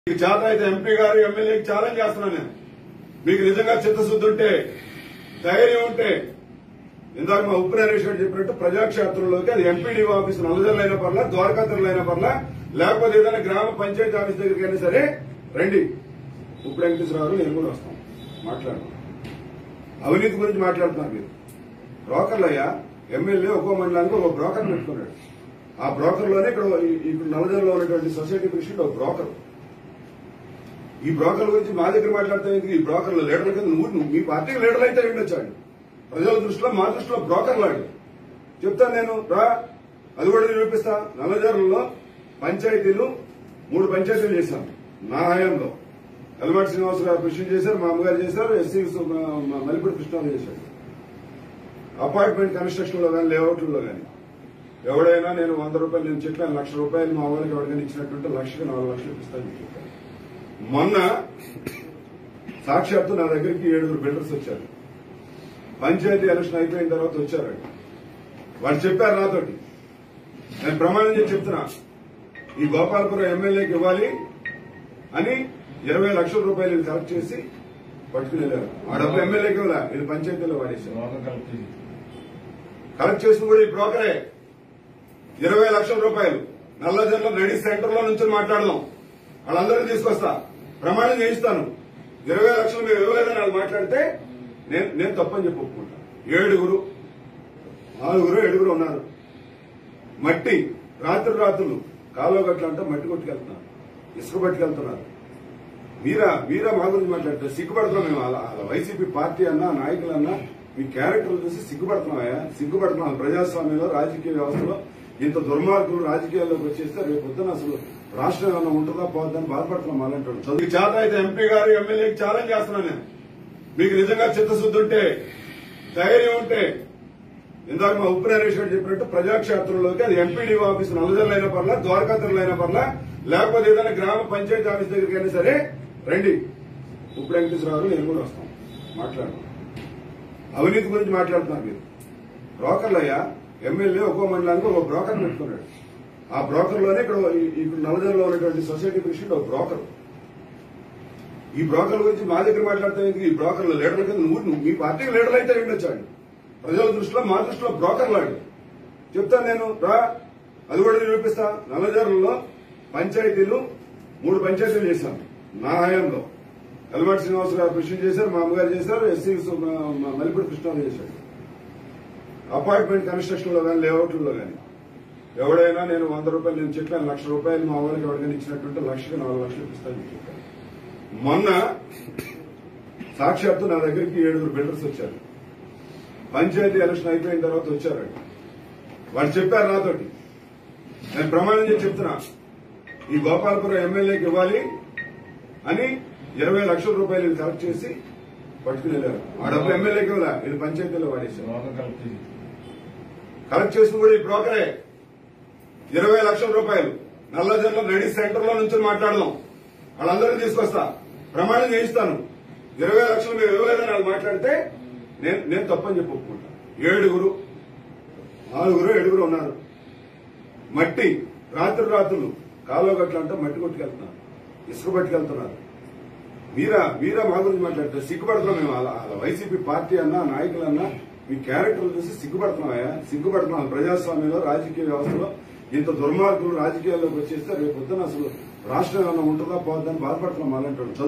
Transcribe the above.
మీకు చేత అయితే ఎంపీ గారు ఎమ్మెల్యేకి ఛాలెంజ్ చేస్తున్నాను నేను మీకు నిజంగా చిత్తశుద్ధి ఉంటే ధైర్యం ఉంటే ఇందాక మా ఉప్పు నరేష్ గారు చెప్పినట్టు ప్రజాక్షేత్రంలోకి అది ఎంపీడీ ఆఫీస్ నల్లజర్లైన పర్లా ద్వారకాతరులైన పర్లా లేకపోతే ఏదైనా గ్రామ పంచాయతీ ఆఫీస్ దగ్గరికి అయినా సరే రండి ఉప్పు వెంకటేశ్వరరావు నేను కూడా వస్తాం మాట్లాడదాం అవినీతి గురించి మాట్లాడుతున్నారు మీరు బ్రోకర్లయ్యా ఎమ్మెల్యే ఒక్కో మండలానికి ఒక బ్రోకర్ పెట్టుకున్నాడు ఆ బ్రోకర్ లోనే ఇక్కడ ఈ- ఇప్పుడు నవజర్లో ఉన్నటువంటి సొసైటీ ప్రెసిడెంట్ ఒక బ్రోకర్ ఈ బ్రోకర్ల గురించి మా దగ్గర మాట్లాడతాం ఎందుకు? ఈ బ్రోకర్ల లీడర్ల కింద నువ్వు నువ్వు మీ పార్టీకి లీడర్ అయితే ఉండొచ్చాడు ప్రజల దృష్టిలో మా దృష్టిలో బ్రోకర్లాడు చెప్తాను నేను రా అది కూడా నిరూపిస్తా నల్లజర్లలో పంచాయతీలు మూడు పంచాయతీలు చేశాం నా హయాంలో ఎలమాటి శ్రీనివాస గారు కృషి చేశారు మా అమ్మగారు చేశారు ఎస్సీ మల్లిపూడి కృష్ణారావు చేశాడు అపార్ట్మెంట్ కన్స్ట్రక్షన్ లో కానీ లేఅవుట్లో కానీ ఎవడైనా నేను వంద రూపాయలు నేను చెప్పాను లక్ష రూపాయలు మా వాళ్ళకి ఎవరికైనా ఇచ్చినట్టుంటే లక్షకి నాలుగు లక్షలు ఇస్తాను చెప్పాను మొన్న సాక్షాత్తు నా దగ్గరికి ఏడుగురు బిల్డర్స్ వచ్చారు పంచాయతీ ఎలక్షన్ అయిపోయిన తర్వాత వచ్చారు వాళ్ళు చెప్పారు నాతోటి నేను ప్రమాణం చేసి చెప్తున్నా ఈ గోపాలపురం ఎమ్మెల్యేకి ఇవ్వాలి అని ఇరవై లక్షల రూపాయలు వీళ్ళు కలెక్ట్ చేసి పట్టుకుని వెళ్ళారు ఆ డబ్బు ఎమ్మెల్యేకి ఇవ్వాల వీళ్ళు పంచాయతీలో వాడేశారు కలెక్ట్ చేసిన కూడా ఈ బ్రోకరే ఇరవై లక్షల రూపాయలు నల్లజర్ల రెడీ సెంటర్ లో నుంచి మాట్లాడదాం వాళ్ళందరినీ తీసుకొస్తా ప్రమాణం చేయిస్తాను ఇరవై లక్షలు మీరు ఇవ్వలేదని వాళ్ళు మాట్లాడితే నేను నేను తప్పని చెప్పి ఒప్పుకుంటా ఏడుగురు నాలుగురు ఏడుగురు ఉన్నారు మట్టి రాత్రి రాత్రులు కాలువ గట్ల అంటే మట్టి కొట్టుకెళ్తున్నారు ఇసుక పట్టుకెళ్తున్నారు మీరా మీరా మా గురించి మాట్లాడితే సిగ్గుపడుతున్నాం మేము అలా అలా వైసీపీ పార్టీ అన్నా నాయకులన్నా మీ క్యారెక్టర్లు చూసి సిగ్గుపడుతున్నాయా సిగ్గుపడుతున్నాం ప్రజాస్వామ్యంలో రాజకీయ వ్యవస్థలో ఇంత దుర్మార్గులు రాజకీయాల్లోకి వచ్చేస్తే రేపు పొద్దున అసలు రాష్ట్రం ఏమైనా ఉంటుందా పోద్దని బాధపడుతున్నాం అలాంటి వాళ్ళు. చదువు చేత అయితే ఎంపీ గారు ఎమ్మెల్యేకి ఛాలెంజ్ చేస్తున్నాను నేను మీకు నిజంగా చిత్తశుద్ధి ఉంటే ధైర్యం ఉంటే ఇందాక మా ఉప్పు నరేష్ గారు చెప్పినట్టు ప్రజాక్షేత్రంలోకి అది ఎంపీడీ ఆఫీస్ నల్లజర్లైన పర్లా ద్వారకాతరులైన పర్లా లేకపోతే ఏదైనా గ్రామ పంచాయతీ ఆఫీస్ దగ్గరికి అయినా సరే రండి ఉప్పు వెంకటేశ్వరరావు నేను కూడా వస్తాం మాట్లాడదాం అవినీతి గురించి మాట్లాడుతున్నారు మీరు బ్రోకర్లయ్యా ఎమ్మెల్యే ఒక్కో మండలానికి ఒక బ్రోకర్ పెట్టుకున్నాడు ఆ బ్రోకర్ లోనే ఇక్కడ ఈ- ఇప్పుడు నల్లజర్లో ఉన్నటువంటి సొసైటీ ప్రెసిడెంట్ ఒక బ్రోకర్ ఈ బ్రోకర్ల గురించి మా దగ్గర మాట్లాడతాం ఎందుకు? ఈ బ్రోకర్ల లీడర్ల కింద నువ్వు నువ్వు మీ పార్టీకి లీడర్ అయితే ఉండొచ్చాడు ప్రజల దృష్టిలో మా దృష్టిలో బ్రోకర్లాడు చెప్తాను నేను రా అది కూడా నిరూపిస్తా నల్లజర్లలో పంచాయతీలు మూడు పంచాయతీలు చేశాం నా హయాంలో ఎలమాటి శ్రీనివాస గారు కృషి చేశారు మా అమ్మగారు చేశారు ఎస్సీ మల్లిపూడి కృష్ణారావు చేశాడు అపార్ట్మెంట్ కన్స్ట్రక్షన్ లో కానీ లేఅవుట్లో కానీ ఎవడైనా నేను వంద రూపాయలు నేను చెప్పాను లక్ష రూపాయలు మా వాళ్ళకి ఎవరికైనా ఇచ్చినట్టుంటే లక్షకి నాలుగు లక్షలు ఇస్తాను చెప్పాను మొన్న సాక్షాత్తు నా దగ్గరికి ఏడుగురు బిల్డర్స్ వచ్చారు పంచాయతీ ఎలక్షన్ అయిపోయిన తర్వాత వచ్చారు వాళ్ళు చెప్పారు నాతోటి నేను ప్రమాణం చేసి చెప్తున్నా ఈ గోపాలపురం ఎమ్మెల్యేకి ఇవ్వాలి అని ఇరవై లక్షల రూపాయలు వీళ్ళు కలెక్ట్ చేసి పట్టుకుని వెళ్ళారు ఆ డబ్బు ఎమ్మెల్యేకి ఇవ్వాల వీళ్ళు పంచాయతీలో వాడేశారు కలెక్ట్ చేసిన కూడా ఈ బ్రోకరే ఇరవై లక్షల రూపాయలు నల్లజర్ల రెడీ సెంటర్ లో నుంచి మాట్లాడదాం వాళ్ళందరినీ తీసుకొస్తా ప్రమాణం చేయిస్తాను ఇరవై లక్షలు మీరు ఇవ్వలేదని వాళ్ళు మాట్లాడితే నేను నేను తప్పని చెప్పి ఒప్పుకుంటా ఏడుగురు నాలుగురు ఏడుగురు ఉన్నారు మట్టి రాత్రి రాత్రులు కాలువ గట్ల అంటే మట్టి కొట్టుకెళ్తున్నారు ఇసుక పట్టుకెళ్తున్నారు మీరా మీరా మా గురించి మాట్లాడితే సిగ్గుపడుతున్నాం మేము అలా అలా వైసీపీ పార్టీ అన్నా నాయకులన్నా మీ క్యారెక్టర్లు చూసి సిగ్గుపడుతున్నాయా సిగ్గుపడుతున్నాం ప్రజాస్వామ్యంలో రాజకీయ వ్యవస్థలో ఇంత దుర్మార్గులు రాజకీయాల్లోకి వచ్చేస్తే రేపు పొద్దున అసలు రాష్ట్రం ఏమైనా ఉంటుందా పోద్దని బాధపడుతున్నాం అలాంటి వాళ్ళు.